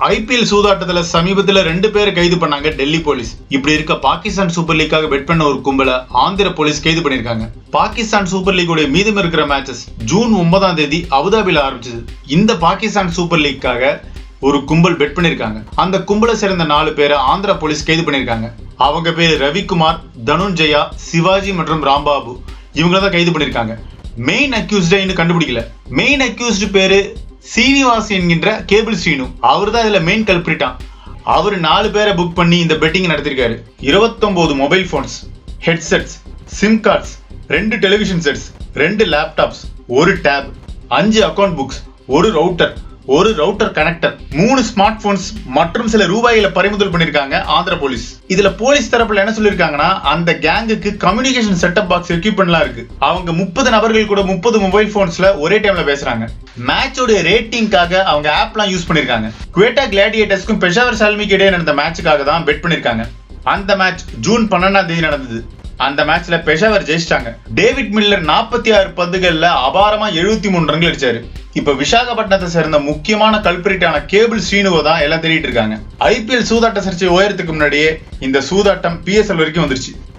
IPL சூதாட்டத்துல சமீபத்துல ரெண்டு பேரை கைது பண்ணாங்க டெல்லி போலீஸ் இப்படி இருக்க பாகிஸ்தான் சூப்பர் லீக்காக பெட் பண்ண ஒரு கும்பலை ஆந்திர போலீஸ் கைது பண்ணிருக்காங்க பாகிஸ்தான் சூப்பர் லீக்குடைய மீதம் இருக்கிற மேட்சஸ் ஜூன் ஒன்பதாம் தேதி அபுதாபில ஆரம்பிச்சது இந்த பாகிஸ்தான் சூப்பர் லீக்காக ஒரு கும்பல் பெட் பண்ணிருக்காங்க அந்த கும்பலை சேர்ந்த நாலு பேரை ஆந்திரா போலீஸ் கைது பண்ணிருக்காங்க அவங்க பேரு ரவிக்குமார் தனுஞ்சயா சிவாஜி மற்றும் ராம்பாபு இவங்கள தான் கைது பண்ணிருக்காங்க மெயின் அக்யூஸ்டை இன்னும் கண்டுபிடிக்கல மெயின் அக்யூஸ்டு பேரு சீனிவாஸ் என்கின்ற கேபிள் ஸ்ரீனு அவர் தான் இதுல மெயின் கல்பிரிட்டான் அவர் நாலு பேரை புக் பண்ணி இந்த பெட்டிங் நடத்திருக்காரு இருபத்தொன்பது mobile phones headsets sim cards ரெண்டு டெலிவிஷன் செட்ஸ் ரெண்டு லேப்டாப்ஸ் ஒரு டேப் அஞ்சு அக்கவுண்ட் புக்ஸ் ஒரு ரவுட்டர் ஒரு ரவுட்டர் கனெக்டர் மூணு ஸ்மார்ட் போன்ஸ் மற்றும் சில ரூபாயில பறிமுதல் பண்ணிருக்காங்க ஆந்திர போலீஸ் இதுல போலீஸ் தரப்புல என்ன சொல்லிருக்காங்கன்னா அந்த கேங்குக்கு கம்யூனிகேஷன் செட்டப் பாக்ஸ் எக்யூப்மெண்ட்லாம் இருக்கு அவங்க முப்பது நபர்கள் கூட முப்பது மொபைல் போன்ஸ்ல ஒரே டைம்ல பேசுறாங்க மேட்சோட ரேட்டிங்காக அவங்க ஆப்லாம் யூஸ் பண்ணிருக்காங்க குவேட்டா கிளாடியேட்டர்ஸ்க்கும் பெஷாவர் சால்மிக்கு இடையே நடந்த மேட்சுக்காக தான் பெட் பண்ணிருக்காங்க அந்த மேட்ச் ஜூன் பன்னெண்டாம் தேதி நடந்தது அந்த மேட்ச்ல பெஷாவர் ஜெயிச்சிட்டாங்க டேவிட் மில்லர் நாற்பத்தி ஆறு பந்துகள்ல அபாரமா எழுபத்தி மூணு ரன்கள் அடிச்சாரு இப்ப விசாகப்பட்டினத்தை சேர்ந்த முக்கியமான கல்பிரிட்டான கேபிள் ஸ்ரீனுவை தான் எல்லாம் தேடிட்டு இருக்காங்க ஐபிஎல் சூதாட்ட சர்ச்சை உயரத்துக்கு முன்னாடியே இந்த சூதாட்டம் பிஎஸ்எல் வரைக்கும் வந்துருச்சு